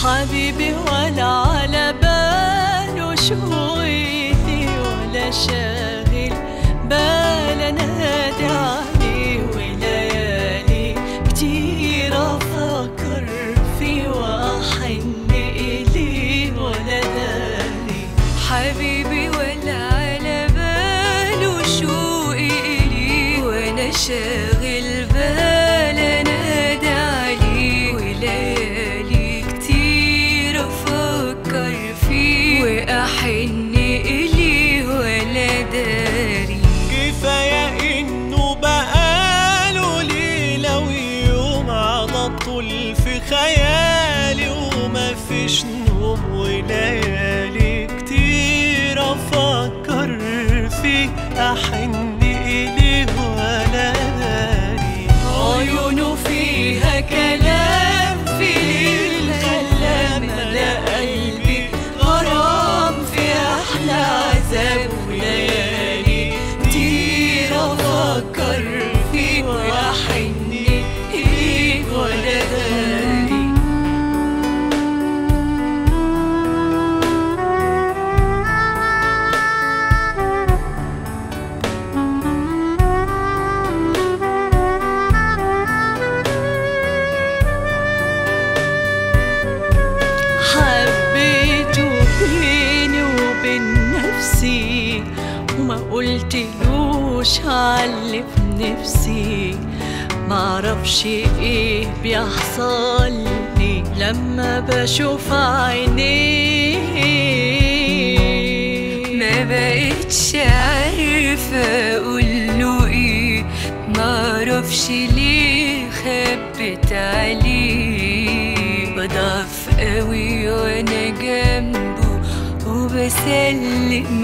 حبيبي ولا على باله شويتي ولا شاغل بال انادي عليه وليالي كتير افكر فيه واحن اليه ولا داري حبيبي ولا على باله شوقي إليه وانا شاغل بال انادي عليه وليالي كتير افكر فيه واحن اليه ولا داري كفاية انه بقاله ليلة ويوم على طول في خيالي وما فيش نوم وليالي كتير افكر فيه احن اليه ولا داري عيونه فيها كلام في ليل خلى ملا قلبي غرام في احلى عذاب وليالي كتير افكر فيه واحن اليه ولا داري حبيته بيني وبين نفسي وما قلتلوش علي في نفسي معرفش ايه بيحصل لي لما بشوف عينيه ما بقتش عارفة اقوله ايه معرفش ليه خبت عليه بضعف قوي وانا جنبه وبسلم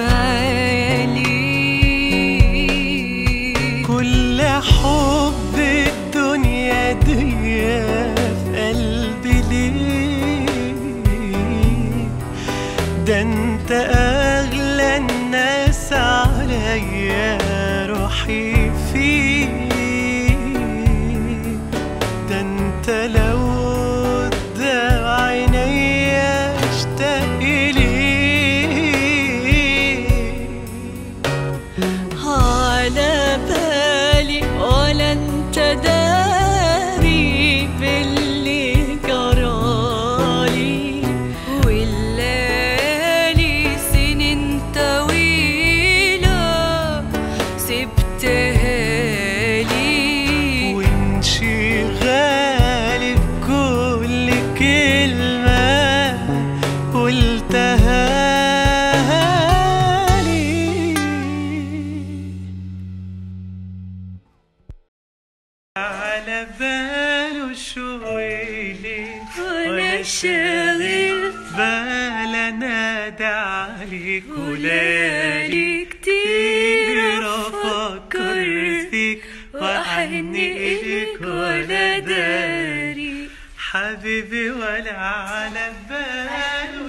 عليه كل حب الدنيا دي في قلبي ليه ده انت اغلى الناس عليا روحي فيك ده انت لو قدام عينيا اشتاق ليك على بالي ولا انت داري باللي جرالي والليالي سنين طويلة سبتها لي وانشغالي بكل كلمة قلتها لي على باله شويلي وانا شاغل بال انادى عليك وليالي وليالي كتير افكر فيك واحن اليك ولا داري داري حبيبي ولا على باله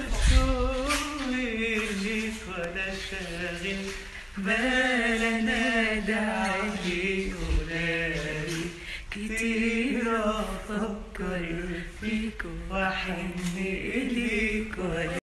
شويلك ولا شاغل بال انادى عليك وليالي كتير افكر فيك واحن اليك